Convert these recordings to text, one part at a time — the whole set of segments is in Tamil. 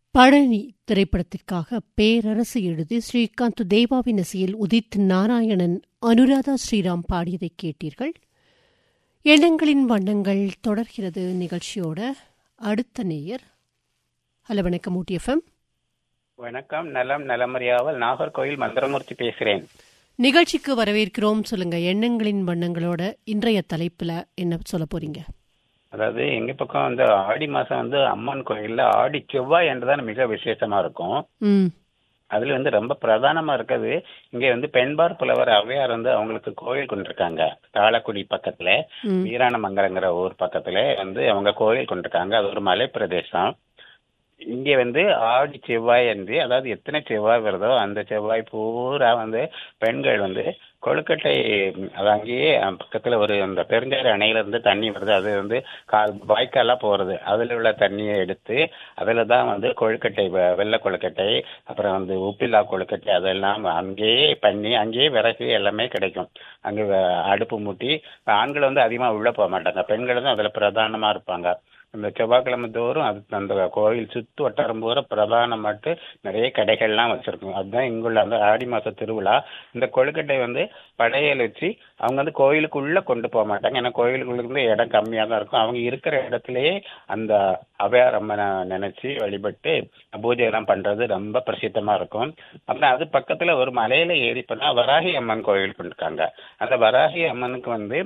பழனி திரைப்படத்திற்காக பேரரசு எழுதி ஸ்ரீகாந்த் தேவாவின் இசையில் உதித் நாராயணன் அனுராதா ஸ்ரீராம் பாடியதை கேட்டீர்கள் எண்ணங்களின் வண்ணங்கள் தொடர்கிறது நிகழ்ச்சியோட அடுத்த நேயர் ஹலோ வணக்கம் ஊட்டி எஃப்எம் வணக்கம் நலம் நலமறியாவல் நாகர்கோயில் மந்திரமூர்த்தி பேசுறேன் நிகழ்ச்சிக்கு வரவேற்கிறோம் சொல்லுங்க எண்ணங்களின் வண்ணங்களோட இன்றைய தலைப்புல என்ன சொல்ல போறீங்க அதாவது எங்க பக்கம் வந்து ஆடி மாசம் வந்து அம்மன் கோயில்ல ஆடி செவ்வாய் என்றுதான் மிக விசேஷமா இருக்கும் ம் அதுல வந்து ரொம்ப பிரதானமா இருக்கிறது இங்க வந்து பெண்பார் புலவர் ஔவையார் வந்து அவங்களுக்கு கோயில் கொண்டிருக்காங்க தாளக்குடி பக்கத்துல ம் வீராணமங்கலங்கிற ஊர் பக்கத்துல வந்து அவங்க கோயில் கொண்டிருக்காங்க அது ஒரு மலை பிரதேசம் இங்க வந்து ஆடி செவ்வாய் அன்று அதாவது எத்தனை செவ்வாய் வருதோ அந்த செவ்வாய் பூரா வந்து பெண்கள் வந்து கொழுக்கட்டை அது அங்கேயே பக்கத்துல ஒரு அந்த பெருஞ்சாறு அணையில இருந்து தண்ணி வருது அது வந்து கால் வாய்க்காலா போறது அதுல உள்ள தண்ணியை எடுத்து அதுல தான் வந்து கொழுக்கட்டை வெ- வெள்ளை கொழுக்கட்டை அப்புறம் வந்து உப்பில்லா கொழுக்கட்டை அதெல்லாம் அங்கேயே பண்ணி அங்கேயே விறகு எல்லாமே கிடைக்கும் அங்க வ- அடுப்பு மூட்டி ஆண்கள் வந்து அதிகமா உள்ள போக மாட்டாங்க பெண்கள் தான் அதுல பிரதானமா இருப்பாங்க இந்த செவ்வாய்க்கிழமை தோறும் அது அந்த கோயில் சுத்து வட்டாரம் பூரா பிரதானமாட்டு நிறைய கடைகள்லாம் வச்சிருக்கும் அதுதான் இங்குள்ள அந்த ஆடி மாச திருவிழா இந்த கொழுக்கட்டை வந்து படையல் வச்சு அவங்க வந்து கோயிலுக்குள்ள கொண்டு போக மாட்டாங்க ஏன்னா கோயிலுக்குள்ள இருந்து இடம் கம்மியா தான் இருக்கும் அவங்க இருக்கிற இடத்துலயே அந்த அவையார் அம்மனை நினைச்சு வழிபட்டு பூஜை எல்லாம் பண்றது ரொம்ப பிரசித்தமா இருக்கும் அப்புறம் அது பக்கத்துல ஒரு மலையில ஏறி போனா வராகி அம்மன் கோயில் கொண்டிருக்காங்க அந்த வராகி அம்மனுக்கு வந்து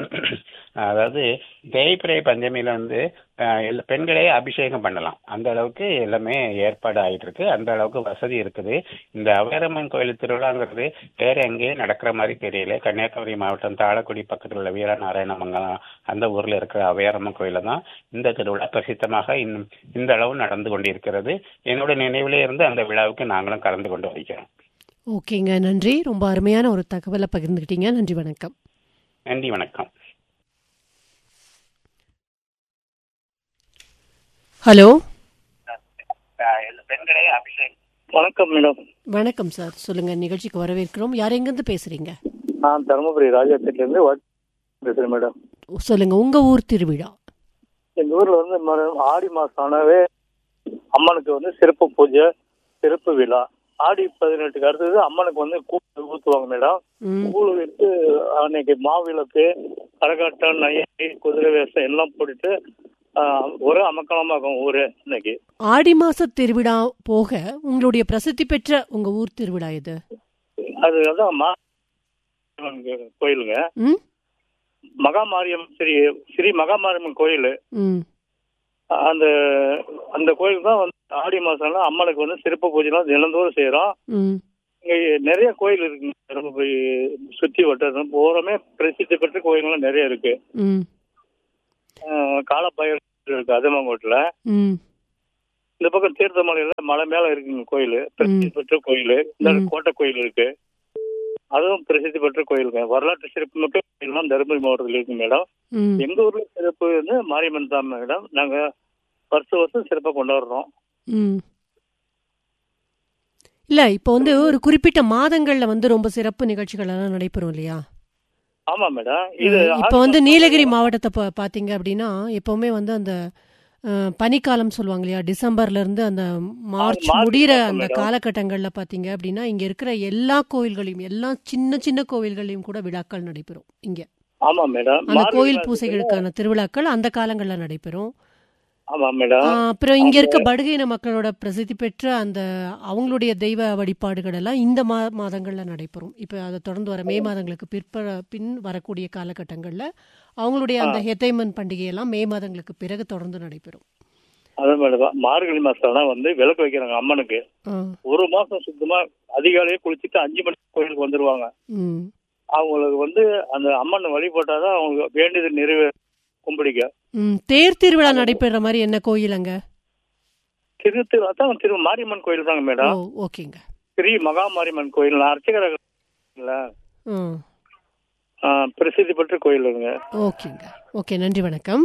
அதாவது தேய்பிரை பஞ்சமியில வந்து அஹ், எல்லா- பெண்களே அபிஷேகம் பண்ணலாம் அந்த அளவுக்கு எல்லாமே ஏற்பாடு ஆயிட்டு இருக்கு அந்த அளவுக்கு வசதி இருக்குது இந்த அவையரம்மன் கோயில் திருவிழாங்கிறது வேற எங்கேயும் நடக்கிற மாதிரி தெரியல கன்னியாகுமரி மாவட்டம் தாளக்குடி பக்கத்தில் உள்ள வீரநாராயணமங்கலம் அந்த ஊர்ல இருக்கிற அவையாரம்மன் கோயில தான் இந்த திருவிழா பிரசித்தமாக இன்னும் இந்த அளவு நடந்து கொண்டிருக்கிறது என்னோட நினைவிலே இருந்து அந்த விழாவுக்கு நாங்களும் கலந்து கொண்டு வருகிறோம் ஓகேங்க நன்றி ரொம்ப அருமையான ஒரு தகவலை பகிர்ந்துக்கிட்டீங்க நன்றி வணக்கம் நன்றி வணக்கம் ஹலோ பெண்களே அபிஷேகம் வணக்கம் மேடம் வணக்கம் சார் சொல்லுங்க நிகழ்ச்சிக்கு வரவேற்கிறோம் யார் எங்கிருந்து பேசுறீங்க நான் தருமபுரி ராஜாத்திலிருந்து பேசுறேன் மேடம் சொல்லுங்க உங்க ஊர் திருவிழா எங்க ஊர்ல வந்து மறு- ஆடி மாசம் ஆனாவே அம்மனுக்கு வந்து சிறப்பு பூஜை சிறப்பு விழா ஆடி பதினெட்டுக்கு அடுத்தது அம்மனுக்கு வந்து கூழ் ஊத்துவாங்க மேடம் ம் கூழ் விட்டு அன்னைக்கு மாவிளக்கு கரகாட்டம் நையாண்டி குதிரை வேஷம் எல்லாம் போட்டுட்டு ஆஹ், ஒரு அமக்கலமா இருக்கும் ஊரு இன்னைக்கு ஆடி மாச திருவிழா போக உங்களுடைய பிரசித்தி பெற்ற உங்க ஊர் திருவிழா எது அது அதான் மா கோயிலுங்க ம் மகாமாரியம்மன் ஸ்ரீ ஸ்ரீ மகாமாரியம்மன் கோயில் ம் அந்த அந்த கோயிலுக்கு தான் வந்து ஆடி மாசம்லாம் அம்மனுக்கு வந்து சிறப்பு பூஜைலாம் தினந்தோறும் செய்கிறோம் ம் இங்கே நிறைய கோயில் இருக்குங்க தருமபுரி சுற்றி வட்டாரம் பூராமே பிரசித்தி பெற்ற கோயில்கள்லாம் நிறைய இருக்கு ம் அஹ் காலப்பயிர் இருக்கு அதியமாங்கோட்டில் ம் இந்த பக்கம் தீர்த்தமலையில மலை மேல இருக்குங்க கோயில் பிரசித்தி பெற்ற கோயில் இந்த ம். கோட்டை கோயில் இருக்கு அதுவும் பிரசித்தி பெற்ற கோயிலுங்க வரலாற்று சிறப்பு மிக்க கோயில்லாம் தருமபுரி மாவட்டத்தில் இருக்கு மேடம் ம் எங்க ஊர்ல சிறப்பு வந்து மாரியம்மன் தான் மேடம் நாங்க வருஷம் வருஷம் சிறப்பாக கொண்டாடுறோம் ம் இல்ல இப்போ வந்து ஒரு குறிப்பிட்ட மாதங்கள்ல வந்து ரொம்ப சிறப்பு நிகழ்ச்சிகள் எல்லாம் நடைபெறும் இல்லையா ஆமா மேடம் இது இப்போ வந்து நீலகிரி மாவட்டத்தை பா- பாத்தீங்க அப்படின்னா எப்பவுமே வந்து அந்த அஹ், பனிக்காலம் சொல்லுவாங்க இல்லையா டிசம்பர்ல இருந்து அந்த மார்ச் மார்ச் முடிகிற மாசம் அந்த மேடம். காலகட்டங்கள்ல பாத்தீங்க அப்படின்னா இங்க இருக்கிற எல்லா கோயில்களையும் எல்லா சின்ன சின்ன கோவில்களையும் கூட விழாக்கள் நடைபெறும் இங்க ஆமா மேடம் அந்த மார்கழி கோயில் மாசத்துல- பூசைகளுக்கான திருவிழாக்கள் அந்த காலங்கள்ல நடைபெறும் ஆமா மேடம் ஆஹ் அப்புறம் இங்க இருக்க படுகையின மக்களோட பிரசித்தி பெற்ற அந்த அவங்களுடைய தெய்வ வழிபாடுகள் எல்லாம் இந்த மா மாதங்கள்ல நடைபெறும் இப்ப அதை தொடர்ந்து வர மே மாதங்களுக்கு பிற்ப பின் வரக்கூடிய காலகட்டங்கள்ல அவங்களுடைய அந்த ஹெத்தைமன் பண்டிகை எல்லாம் மே மாதங்களுக்கு பிறகு தொடர்ந்து நடைபெறும் அதான் மேடம் மார்கழி மாசம்லாம் வந்து விளக்கு வைக்கிறாங்க அம்மனுக்கு ஆஹ் ஒரு மாசம் சுத்தமா அதிகாலையே குளிச்சுட்டு அஞ்சு மணிக்கு கோயிலுக்கு வந்துருவாங்க ம் அவங்களுக்கு வந்து அந்த அம்மன் வழிபட்டாதான் அவங்க வேண்டியது நிறைவே கும்பிடிக்க ம் தேர் திருவிழா நடைபெற மாதிரி என்ன கோயில் அங்க திரு திரு அதான் திரு மாரியம்மன் கோயில் தாங்க ஓ மேடம் ஓகேங்க ஸ்ரீ மகா மாரியம்மன் கோயில் நான் அர்ச்சகராக இல்ல ம் ஆ, பிரசித்தி பெற்ற கோயிலுங்க ஓகேங்க ஓகே நன்றி வணக்கம்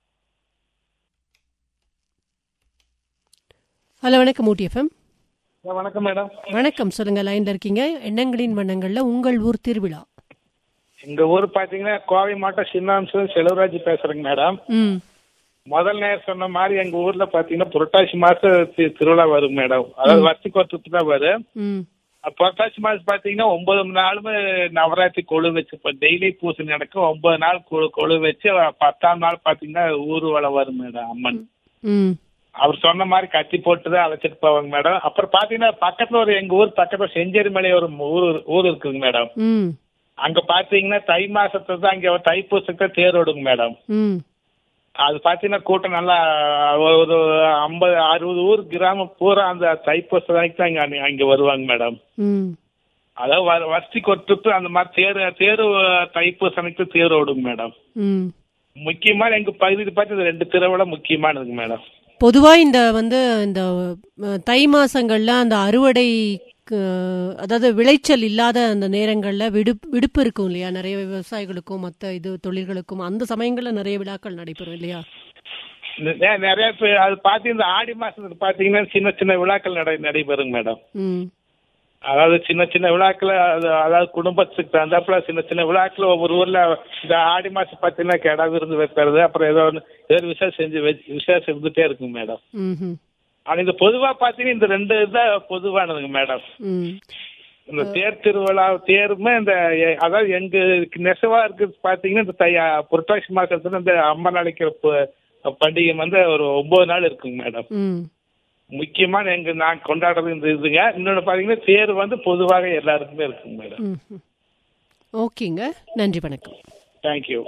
ஹலோ வணக்கம் ஊட்டி எஃப்எம் வணக்கம் மேடம் வணக்கம் சொல்லுங்க லைன்ல இருக்கீங்க எண்ணங்களின் வண்ணங்கள்ல உங்கள் ஊர் திருவிழா எங்க ஊர் பாத்தீங்கன்னா கோவை மாவட்டம் சின்னாம்சம் செலவராஜ் பேசுறேங்க மேடம் ம் முதல் நேரம் சொன்ன மாதிரி எங்க ஊர்ல பாத்தீங்கன்னா புரட்டாசி மாசம் தி- திருவிழா வரும் மேடம் அதாவது வருஷத்துக்கு ஒரு trip தான் வரும் ம் புரட்டாசி மாசம் பாத்தீங்கன்னா ஒன்பது நாளுமே நவராத்திரி கொழு வச்சு இப்போ டெய்லி பூசை நடக்கும் ஒன்பது நாள் கொழு கொழு வச்சு பத்தாம் நாள் பாத்தீங்கன்னா ஊர்வலம் வரும் மேடம் அம்மன் ம் அவர் சொன்ன மாதிரி கத்தி போட்டு தான் அழைச்சிட்டு போவாங்க மேடம் அப்புறம் பாத்தீங்கன்னா பக்கத்துல ஒரு எங்க ஊர் பக்கத்துல செஞ்சேரி மலை ஒரு ஊர் ஊர் இருக்குங்க மேடம் ம் அங்க பாத்தீங்கன்னா தை மாசத்துல தான் இங்க தைப்பூசத்தை தேர் ஓடுங்க மேடம் ம் அது பாத்தீங்கன்னா கூட்டம் நல்லா ஒரு ஐம்பது அறுபது ஊர் கிராமம் பூரா அந்த தைப்பூசம் வரைக்கும் தான் இங்க அங்க வருவாங்க மேடம் ம் அதாவது வ- வருஷத்துக்கு ஒரு trip அந்த மாதிரி தேர் தேர் தைப்பூசனுக்கு தேர் ஓடுங்க மேடம் ம் முக்கியமான எங்க பகுதியில் பார்த்து இந்த ரெண்டு திருவிழா முக்கியமானதுங்க மேடம் பொதுவா இந்த வந்து இந்த அஹ், தை மாசங்கள்ல அந்த அறுவடை அஹ், அதாவது விளைச்சல் இல்லாத அந்த நேரங்கள்ல விடுப்பு விடுப்பு இருக்கும் இல்லையா நிறைய விவசாயிகளுக்கும் மற்ற இது தொழில்களுக்கும் அந்த சமயங்கள்ல நிறைய விழாக்கள் நடைபெறும் இல்லையா நெ- நிறைய பேர் அது பாத்தீங்கன்னா இந்த ஆடி மாசத்துக்கு பாத்தீங்கன்னா சின்ன சின்ன விழாக்கள் நடை நடைபெறுங்க மேடம் ம் அதாவது சின்ன சின்ன விழாக்கள் அது அதாவது குடும்பத்துக்கு தகுந்தாப்புல சின்ன சின்ன விழாக்கள் ஒவ்வொரு ஊர்ல இந்த ஆடி மாசம் பார்த்தீங்கன்னா கிடா விருந்து வைக்கிறது அப்புறம் ஏதோ ஒன்று ஏதோ ஒரு விசேஷம் செஞ்சு வச்சு விசேஷம் இருந்துட்டே இருக்குங்க மேடம் ம் ஆனா இந்த பொதுவா பாத்தீங்கன்னா இந்த ரெண்டு தான் பொதுவானதுங்க மேடம் ம் இந்த தேர் திருவிழா தேருமே இந்த எ- அதாவது எங்க நெசவா இருக்கிறது பாத்தீங்கன்னா இந்த தை புரட்டாசி மாசத்துல இந்த அம்மன் அழைக்கிற ப- பண்டிகை வந்து ஒரு ஒன்பது நாள் இருக்குங்க மேடம் ம் முக்கியமான எங்க நான் கொண்டாடுறது இந்த இதுங்க இன்னொன்று பாத்தீங்கன்னா தேர் வந்து பொதுவாக எல்லாருக்குமே இருக்குங்க மேடம் ம் ம். ஓகேங்க நன்றி வணக்கம் தேங்க்யூ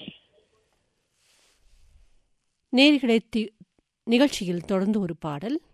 நேர்களை தி- நிகழ்ச்சியில் தொடர்ந்து ஒரு பாடல்